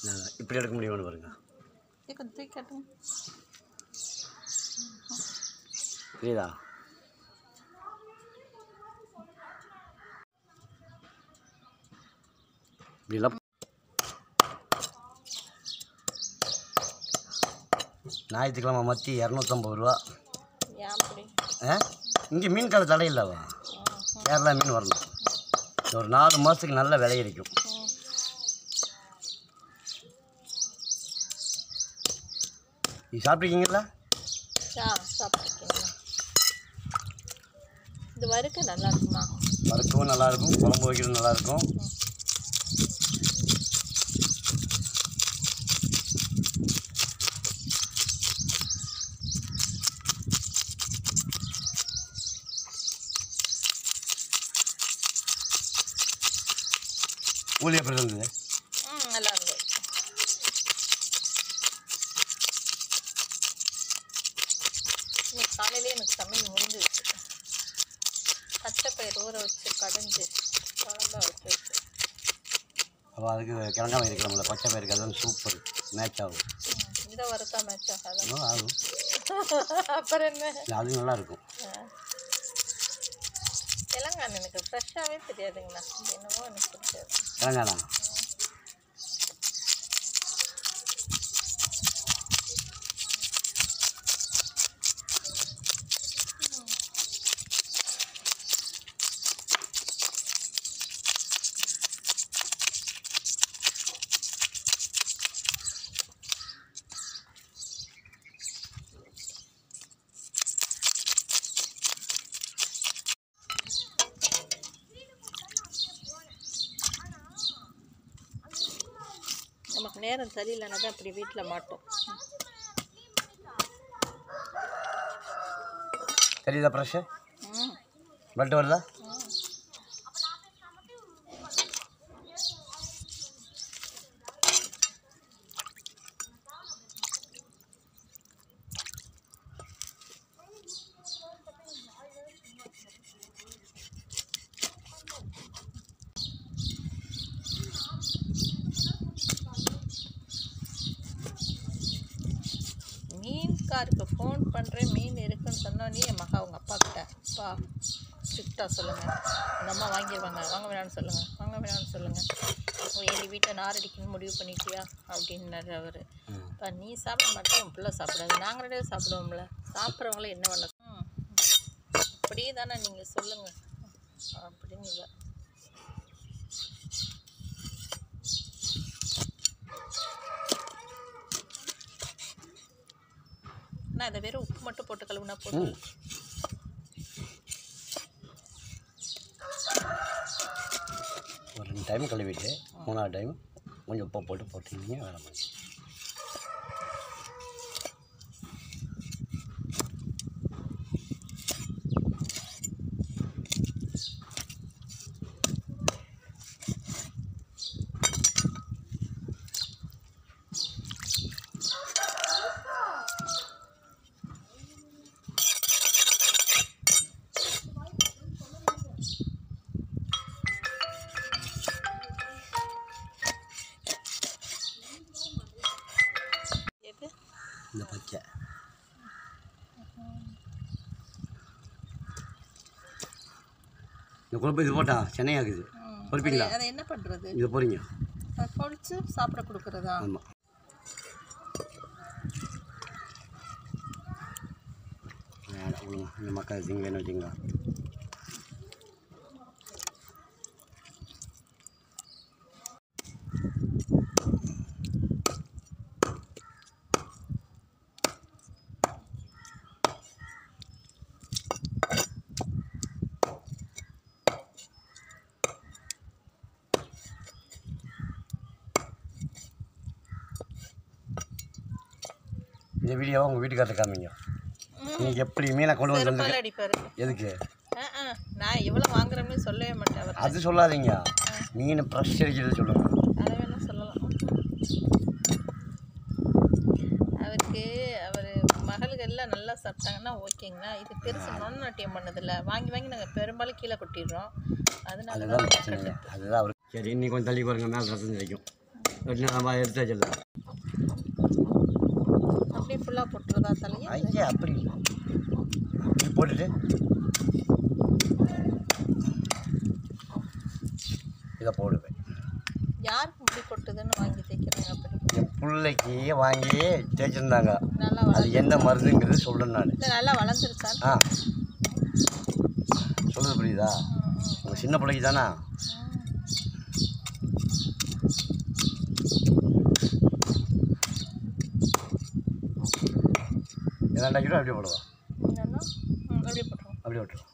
நான் இப்படி எடுக்க முடியுமான்னு பாருங்க ஏ கொஞ்சம் தூக்கி காட்டுங்க புரியுதா இப்படிலாம் ஞாயிற்றுக்கிழமை மத்தி இரநூத்தம்பது ரூபா ஏன் அப்படி ஆ இங்கே மீன் கடை தடை இல்லைவா கேரளா மீன் வரணும் ஒரு நாலு மாதத்துக்கு நல்ல விலை கிடைக்கும் ம் நீ சாப்பிட்ருக்கீங்களா ஆ சாப்பிட்ருக்கீங்களா இது வறுக்க நல்லா இருக்குமா வறுக்கவும் நல்லாயிருக்கும் குழம்பு வைக்கவும் நல்லாயிருக்கும் ஊழி எப்படி இருந்தது ம் நல்லா இருந்தது இன்னைக்கு காலையிலே எனக்கு சமையல் முடிஞ்சிருச்சு பச்சைப்பயிர் ஊற வச்சு கடைஞ்சி குழம்பா வச்சு வச்சு அப்போ அதுக்கு கிழங்காம இருக்கலாம்ல பச்சை பயிருக்கு அதுவும் சூப்பர் மேட்ச் ஆகும் ம், இதை வறுத்தா மேட்ச் ஆகாது இன்னும் ஆகும் அப்புறம் என்ன இல்லை, அது நல்லா இருக்கும் ஆ. தெலங்கானா எனக்கு ஃப்ரெஷ்ஷாகவே தெரியாதுங்கண்ணா இது என்னமோ எனக்கு பிடிக்காது கிழங்கானா நமக்கு நேரம் சரியில்லைன்னா தான் இப்படி வீட்டில் மாட்டோம் தெரியுதா ப்ரெஷ்ஷு ம் பெல்ட் வருதா ம் மீன்காருக்கு ஃபோன் பண்ணுறேன் மீன் இருக்குன்னு சொன்னோன்னே என் மகா அவங்க அப்பா கிட்ட அப்பா ஸ்ட்ரிக்டாக சொல்லுங்கள் அந்த அம்மா வாங்கிடுவாங்க வாங்க வேணாம்னு சொல்லுங்கள் வாங்க வேணாம்னு சொல்லுங்கள் ஓ எங்கள் வீட்டை நாரடிக்கணும்னு முடிவு பண்ணிட்டியா அப்படின்னாரு அவர் இப்போ நீ சாப்பிட மாட்டேன் உன் பிள்ளை சாப்பிடாது நாங்கள் ரெண்டு பேரும் சாப்பிடுவோம்ல சாப்பிட்றவங்கள என்ன பண்ண ம் அப்படியே தானே நீங்கள் சொல்லுங்கள் அப்படின்னு இல்லை நான் இதை வெறும் உப்பு மட்டும் போட்டு கழுவுனா போதும் ம் ஒரு ரெண்டு டைம் கழுவிட்டு மூணாவது டைம் கொஞ்சம் உப்பை போட்டு போட்டுருந்தீங்க வேலை பண்ணி எது இந்த பச்சை இந்த குழம்பு இது போட்டா சென்னையாகுது ம். பொறுப்பீங்களா அதை என்ன பண்ணுறது இது போகிறீங்க அதை பொழிச்சு சாப்பிட கொடுக்குறதா ஆமாம் வேணாம் விடுங்க இந்த மக்கள் திங்கன்னு வச்சுங்க இந்த வீடியோவை உங்கள் வீட்டுக்காரர் காமிங்க நீங்கள் எப்படி மீனை கொண்டு வந்து தந்துக்க- செருப்பால் அடிப்பார் எதுக்கு நான் எவ்வளோ வாங்குறேன்னு சொல்லவே மாட்டேன் அவர் அது சொல்லாதீங்க மீன் ப்ரெஷ் அடிக்கிறது சொல்லுங்கள் அதை வேணால் சொல்லலாம் அவருக்கு அவர் மகளுகள் எல்லாம் நல்லா சாப்பிட்டாங்கன்னா ஓகேங்கண்ணா இது பெருசு நொன்னாட்டியம் பண்ணதில்ல வாங்கி வாங்கி நாங்கள் பெரும்பாலும் கீழே கொட்டிடுறோம் அதனால அதுதான் பிரச்சனை அதுதான் அவருக்கு சரி இன்னி கொஞ்சம் தள்ளி பாருங்க மேலே ரசம் கிடைக்கும் வெட்டினா நம்ம எடுத்து வச்சிடலாம் அப்படியே ஃபுல்லாக போட்டுறதா தலையை ஐயா அப்படி இல்லை அப்படி போட்டுட்டு இதை போடுவேன் யாருக்கு முடி கொட்டுதுன்னு வாங்கி தைக்கிறாங்க அப்படி என் பிள்ளைக்கு வாங்கி தேய்ச்சிருந்தாங்க நல்லா அது வளர்ந்து எந்த மருந்துங்கிறது சொல்கிறேன் நான் இல்லை நல்லா வளர்ந்துருச்சான்னு ஆ சொல்லுது புரியுதா உங்கள் சின்ன பிள்ளைக்கு தானே ரெண்டாயிரம் கிலோ அப்படியே போடுவா என்னன்னா ம், அப்படியே போட்டுருவோம் அப்படியே விட்டுருவோம்